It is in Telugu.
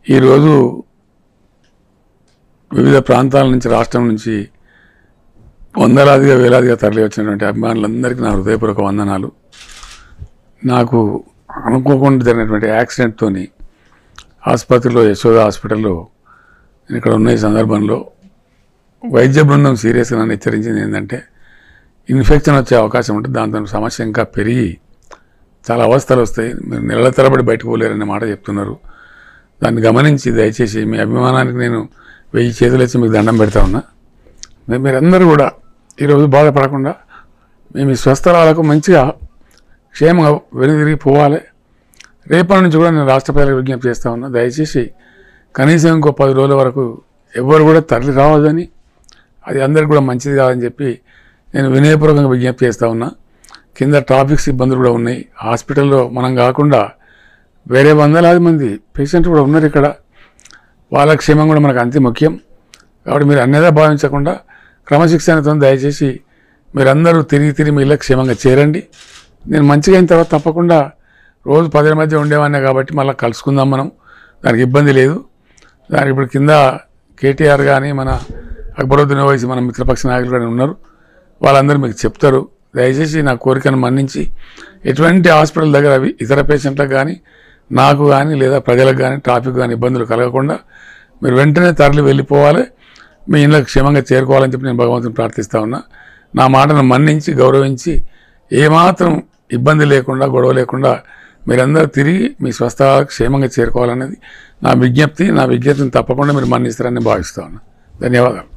ఈరోజు వివిధ ప్రాంతాల నుంచి రాష్ట్రం నుంచి వందలాదిగా వేలాదిగా తరలి వచ్చినటువంటి అభిమానులందరికీ నా హృదయపూర్వక వందనాలు నాకు అనుకోకుండా జరిగినటువంటి యాక్సిడెంట్తోని ఆసుపత్రిలో యశోద హాస్పిటల్లో నేను ఇక్కడ ఉన్న ఈ సందర్భంలో వైద్య బృందం సీరియస్గా నన్ను హెచ్చరించింది ఏంటంటే ఇన్ఫెక్షన్ వచ్చే అవకాశం ఉంటుంది దాంతో సమస్య ఇంకా పెరిగి చాలా అవస్థలు వస్తాయి మీరు నెలల తరబడి బయటకు పోలేరనే మాట చెప్తున్నారు దాన్ని గమనించి దయచేసి మీ అభిమానానికి నేను వెయ్యి చేతులు ఇచ్చి మీకు దండం పెడతా ఉన్నా మీ- మీరందరూ కూడా ఈరోజు బాధపడకుండా మేము ఈ స్వస్థలాలకు మంచిగా క్షేమంగా వెనుదిరిగి పోవాలి రేపటి నుంచి కూడా నేను రాష్ట్ర ప్రజలకు విజ్ఞప్తి చేస్తా ఉన్నా దయచేసి కనీసం ఇంకో పది రోజుల వరకు ఎవ్వరు కూడా తరలి రావద్దని అది అందరికి కూడా మంచిది కాదని చెప్పి నేను వినయపూర్వకంగా విజ్ఞప్తి చేస్తా ఉన్నా కింద ట్రాఫిక్ సిబ్బందులు కూడా ఉన్నాయి హాస్పిటల్లో మనం కాకుండా వేరే వందలాది మంది పేషెంట్లు కూడా ఉన్నారు ఇక్కడ వాళ్ళ క్షేమం కూడా మనకు అంతే ముఖ్యం కాబట్టి మీరు అన్నేదా భావించకుండా క్రమశిక్షణతో దయచేసి మీరందరూ తిరిగి తిరిగి మీ ఇళ్ళకి క్షేమంగా చేరండి నేను మంచిగా అయిన తర్వాత తప్పకుండా రోజు పదిల మధ్య ఉండేవాడినే కాబట్టి మళ్ళీ కలుసుకుందాం మనం దానికి ఇబ్బంది లేదు దానికి ఇప్పుడు కింద కేటీఆర్ కానీ మన అక్బరుద్దీన్ ఓవైసీ మన మిత్రపక్ష నాయకులు కానీ ఉన్నారు వాళ్ళందరూ మీకు చెప్తారు దయచేసి నా కోరికను మన్నించి ఎటువంటి హాస్పిటల్ దగ్గర అవి ఇతర పేషెంట్లకు కానీ నాకు కానీ లేదా ప్రజలకు కానీ ట్రాఫిక్ కానీ ఇబ్బందులు కలగకుండా మీరు వెంటనే తరలి వెళ్ళిపోవాలి మీ ఇళ్ళకి క్షేమంగా చేరుకోవాలని చెప్పి నేను భగవంతుని ప్రార్థిస్తా ఉన్నా నా మాటను మన్నించి గౌరవించి ఏమాత్రం ఇబ్బంది లేకుండా గొడవ లేకుండా మీరందరూ తిరిగి మీ స్వస్థలాలకు క్షేమంగా చేరుకోవాలనేది నా విజ్ఞప్తి నా విజ్ఞప్తిని తప్పకుండా మీరు మన్నిస్తారని భావిస్తా ఉన్నా ధన్యవాదాలు